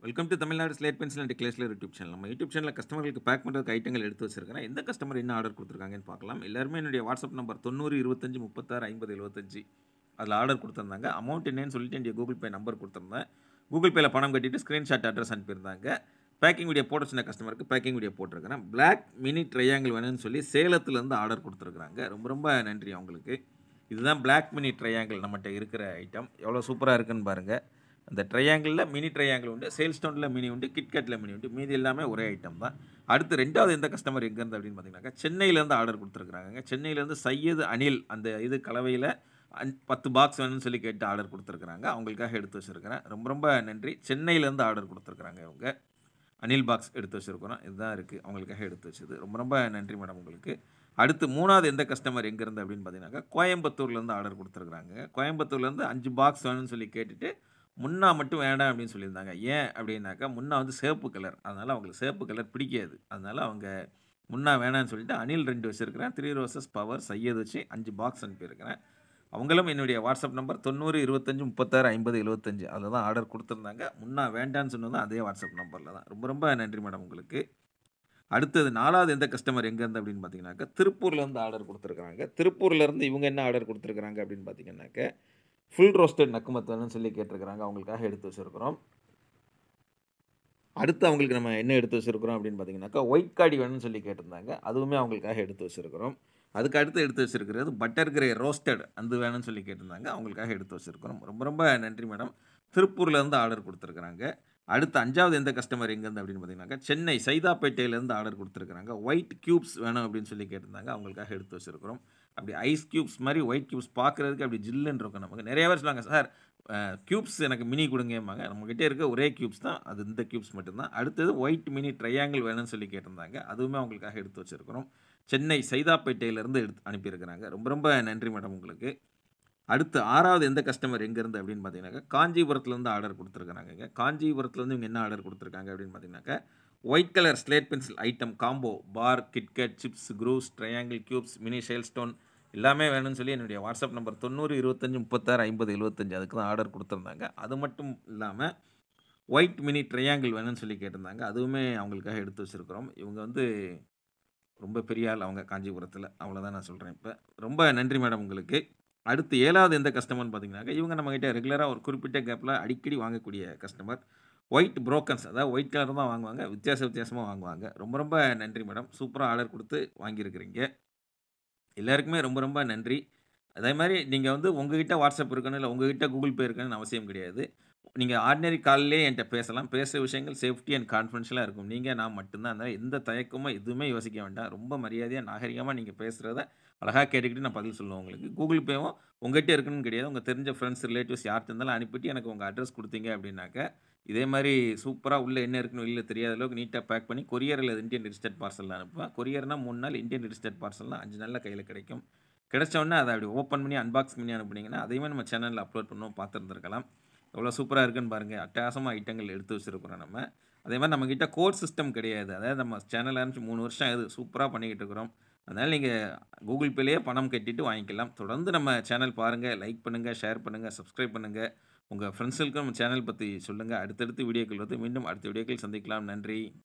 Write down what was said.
welcome to Tamil Nadu slate pencil and கிளேஸ்லர் YouTube channel நம்ம YouTube சேனலில் கஸ்டமர்களுக்கு பேக் பண்ணுறதுக்கு ஐட்டங்கள் எடுத்து வச்சிருக்கிறேன் எந்த கஸ்டமர் என்ன ஆர்டர் கொடுத்துருக்காங்கன்னு பார்க்கலாம் எல்லாருமே என்னுடைய வாட்ஸ்அப் நம்பர் தொண்ணூறு இருபத்தஞ்சு முப்பத்தாறு ஐம்பது எழுபத்தஞ்சு அதில் ஆர்டர் கொடுத்துருந்தாங்க அமௌண்ட் என்னன்னு சொல்லிட்டு என்னுடைய கூகுள் பே நம்பர் கொடுத்துருந்தேன் கூகுள் பேயில் பணம் கட்டிட்டு ஸ்க்ரீன்ஷாட் அட்ரஸ் அனுப்பியிருந்தாங்க பேக்கிங் வீடியோ போட சொன்ன கஸ்டமருக்கு பேக்கிங் வீடியோ போட்டிருக்கிறேன் பிளாக் மினி ட்ரையாங்கிள் வேணும்னு சொல்லி சேலத்துலேருந்து ஆர்டர் கொடுத்துருக்குறாங்க ரொம்ப ரொம்ப நன்றி அவங்களுக்கு இதுதான் பிளாக் மினி ட்ரையாங்கிள் நம்மகிட்ட இருக்கிற ஐட்டம் எவ்வளோ சூப்பராக இருக்குன்னு பாருங்கள் அந்த ட்ரையாங்கிளில் மினி ட்ரையாங்கிள் உண்டு சேல் ஸ்டோனில் மினி உண்டு கிட்கட்டில் மினி உண்டு மீதி எல்லாமே ஒரே ஐட்டம் தான் அடுத்து ரெண்டாவது எந்த கஸ்டமர் எங்கேருந்து அப்படின்னு பார்த்தீங்கன்னாக்கா சென்னையிலேருந்து ஆர்டர் கொடுத்துருக்குறாங்க சென்னையிலேருந்து சையது அனில் அந்த இது கலவையில் அஞ் பத்து பாக்ஸ் வேணும்னு சொல்லி கேட்டு ஆர்டர் கொடுத்துருக்குறாங்க அவங்களுக்காக எடுத்து வச்சுருக்கிறேன் ரொம்ப ரொம்ப நன்றி சென்னையிலேருந்து ஆர்டர் கொடுத்துருக்குறாங்க அவங்க அனில் பாக்ஸ் எடுத்து வச்சுருக்கிறோம் இதுதான் இருக்குது அவங்களுக்காக எடுத்து வச்சது ரொம்ப ரொம்ப நன்றி மேடம் உங்களுக்கு அடுத்து மூணாவது எந்த கஸ்டமர் எங்கேருந்து அப்படின்னு பார்த்தீங்கன்னாக்கா கோயம்புத்தூர்லேருந்து ஆர்டர் கொடுத்துருக்குறாங்க கோயம்புத்தூர்லேருந்து அஞ்சு பாக்ஸ் வேணும்னு சொல்லி கேட்டுட்டு முன்னா மட்டும் வேண்டாம் அப்படின்னு சொல்லியிருந்தாங்க ஏன் அப்படின்னாக்கா முன்னா வந்து சிவப்பு கலர் அதனால் அவங்களுக்கு சிவப்பு கலர் பிடிக்காது அதனால் அவங்க முன்னா வேணாம்னு சொல்லிட்டு அனில் ரெண்டு வச்சுருக்கிறேன் த்ரீ ரோசஸ் பவர் சையது வச்சு அஞ்சு பாக்ஸ் அனுப்பியிருக்கிறேன் அவங்களும் என்னுடைய வாட்ஸ்அப் நம்பர் தொண்ணூறு இருபத்தஞ்சி முப்பத்தாறு ஐம்பது எழுபத்தஞ்சு அதில் தான் ஆர்டர் கொடுத்துருந்தாங்க முன்னா வேண்டான்னு சொன்னது அதே வாட்ஸ்அப் நம்பரில் தான் ரொம்ப ரொம்ப நன்றி மேடம் உங்களுக்கு அடுத்தது நாலாவது எந்த கஸ்டமர் எங்கேருந்து அப்படின்னு பார்த்தீங்கன்னாக்கா திருப்பூர்லேருந்து ஆர்டர் கொடுத்துருக்குறாங்க திருப்பூர்லேருந்து இவங்க என்ன ஆர்டர் கொடுத்துருக்குறாங்க அப்படின்னு பார்த்தீங்கன்னாக்க ஃபுல் ரோஸ்டட் நக்குமத்தன்னு சொல்லி கேட்டிருக்கிறாங்க அவங்களுக்காக எடுத்து வச்சுருக்கிறோம் அடுத்து அவங்களுக்கு நம்ம என்ன எடுத்து வச்சுருக்கிறோம் அப்படின்னு பார்த்தீங்கன்னாக்கா ஒயிட் காடி வேணும்னு சொல்லி கேட்டிருந்தாங்க அதுவுமே அவங்களுக்காக எடுத்து வச்சுருக்கிறோம் அதுக்கு அடுத்து எடுத்து வச்சுருக்கிறது பட்டர் கிரே ரோஸ்டட் அந்த வேணும்னு சொல்லி கேட்டிருந்தாங்க அவங்களுக்காக எடுத்து வச்சுருக்கிறோம் ரொம்ப ரொம்ப நன்றி மேடம் திருப்பூர்லேருந்து ஆர்டர் கொடுத்துருக்குறாங்க அடுத்து அஞ்சாவது எந்த கஸ்டமர் எங்கேருந்து அப்படின்னு பார்த்தீங்கன்னாக்கா சென்னை சைதாப்பேட்டையிலேருந்து ஆர்டர் கொடுத்துருக்குறாங்க ஒயிட் க்யூப்ஸ் வேணும் அப்படின்னு சொல்லி கேட்டிருந்தாங்க அவங்களுக்காக எடுத்து வச்சுருக்கிறோம் அப்படி ஐஸ் க்யூப்ஸ் மாதிரி ஒயிட் க்யூப்ஸ் பார்க்குறதுக்கு அப்படி ஜில்லுன்னு இருக்கும் நமக்கு நிறைய பேர் சொல்லுவாங்க சார் க்யூப்ஸ் எனக்கு மினி கொடுங்கம்பாங்க நம்மக்கிட்டே இருக்க ஒரே க்யூப்ஸ் தான் அது இந்த க்யூப்ஸ் மட்டும்தான் அடுத்தது ஒயிட் மினி ட்ரையாங்கிள் வேணும்னு சொல்லி கேட்டிருந்தாங்க அதுவுமே அவங்களுக்காக எடுத்து வச்சுருக்கிறோம் சென்னை சைதாப்பேட்டையிலேருந்து எடுத்து அனுப்பியிருக்கிறாங்க ரொம்ப ரொம்ப நன்றி மேடம் உங்களுக்கு அடுத்து ஆறாவது எந்த கஸ்டமர் எங்கேருந்து அப்படின்னு பார்த்தீங்கன்னாக்கா காஞ்சிபுரத்துலேருந்து ஆர்டர் கொடுத்துருக்குறாங்க காஞ்சிபுரத்துலேருந்து இவங்க என்ன ஆர்டர் கொடுத்துருக்காங்க அப்படின்னு பார்த்தீங்கன்னாக்கா white colour slate pencil item combo bar KitKat chips க்ரூஸ் triangle cubes mini shale stone எல்லாமே வேணும்னு சொல்லி என்னுடைய வாட்ஸ்அப் நம்பர் தொண்ணூறு இருபத்தஞ்சி முப்பத்தாறு ஐம்பது எழுபத்தஞ்சு அதுக்கு தான் ஆர்டர் கொடுத்துருந்தாங்க அது மட்டும் இல்லாமல் ஒயிட் மினி ட்ரையாங்கிள் வேணும்னு சொல்லி கேட்டிருந்தாங்க அதுவுமே அவங்களுக்காக எடுத்து வச்சுருக்கிறோம் இவங்க வந்து ரொம்ப பெரிய ஆள் அவங்க காஞ்சிபுரத்தில் அவ்வளோதான் நான் சொல்கிறேன் இப்போ ரொம்ப நன்றி மேடம் உங்களுக்கு அடுத்து ஏழாவது எந்த கஸ்டமர்னு பார்த்தீங்கன்னாக்கா இவங்க நம்மகிட்ட ரெகுலராக ஒரு குறிப்பிட்ட கேப்பில் அடிக்கடி வாங்கக்கூடிய கஸ்டமர் ஒயிட் புரோக்கன்ஸ் அதாவது ஒயிட் கலர் தான் வாங்குவாங்க வித்தியாச வித்தியாசமாக வாங்குவாங்க ரொம்ப ரொம்ப நன்றி மேடம் சூப்பராக ஆர்டர் கொடுத்து வாங்கியிருக்கிறீங்க எல்லாருக்குமே ரொம்ப ரொம்ப நன்றி அதே மாதிரி நீங்கள் வந்து உங்ககிட்ட வாட்ஸ்அப் இருக்கணும் இல்லை உங்ககிட்ட கூகுள் பே இருக்கணும்னு அவசியம் கிடையாது நீங்கள் ஆர்டினரி காலிலே என்கிட்ட பேசலாம் பேசுகிற விஷயங்கள் சேஃப்டி அண்ட் கான்ஃபிடென்ஷியலாக இருக்கும் நீங்கள் நான் மட்டும்தான் அதனால் எந்த தயக்கமும் எதுவுமே யோசிக்க வேண்டாம் ரொம்ப மரியாதையாக நாகரிகமாக நீங்கள் பேசுகிறத அழகாக கேட்டுக்கிட்டு நான் பதில் சொல்லுவேன் உங்களுக்கு கூகுள் பேவும் உங்கள்கிட்ட இருக்கணும்னு கிடையாது உங்கள் தெரிஞ்ச ஃப்ரெண்ட்ஸ் ரிலேட்டிவ்ஸ் யார்கிட்ட இருந்தாலும் அனுப்பிட்டு எனக்கு உங்கள் அட்ரஸ் கொடுத்தீங்க அப்படின்னாக்க இதே மாதிரி சூப்பராக உள்ளே என்ன இருக்குன்னு வெளியில் தெரியாத அளவுக்கு நீட்டாக பேக் பண்ணி கொரியரில் இந்தியன் ரிஜிஸ்டர்ட் பார்சலில் அனுப்புவேன் கொரியர்னா மூணு நாள் இந்தியன் ரிஜிஸ்டர்ட் பார்சல்னால் அஞ்சு நாளில் கையில் கிடைக்கும் கிடைச்சோடனே அதை அப்படி ஓப்பன் பண்ணி அன்பாக்ஸ் பண்ணி அனுப்புனீங்கன்னா அதையுமே நம்ம சேனலில் அப்லோட் பண்ணுவோம் பார்த்துருந்துருக்கலாம் எவ்வளோ சூப்பராக இருக்குன்னு பாருங்கள் அட்டகாசமாக ஐட்டங்கள் எடுத்து வச்சுருக்கிறோம் நம்ம அதே மாதிரி நம்மக்கிட்ட கோட் சிஸ்டம் கிடையாது அதாவது நம்ம சேனல் ஆரம்பிச்சு மூணு வருஷம் ஆகுது சூப்பராக பண்ணிக்கிட்டு இருக்கிறோம் அதனால் நீங்கள் கூகுள் பேலேயே பணம் கட்டிட்டு வாங்கிக்கலாம் தொடர்ந்து நம்ம சேனல் பாருங்கள் லைக் பண்ணுங்கள் ஷேர் பண்ணுங்கள் சப்ஸ்கிரைப் பண்ணுங்கள் உங்கள் ஃப்ரெண்ட்ஸுக்கும் நம்ம சேனல் பற்றி சொல்லுங்கள் அடுத்தடுத்து வீடியோக்கள் வந்து மீண்டும் அடுத்த வீடியோக்கள் சந்திக்கலாம் நன்றி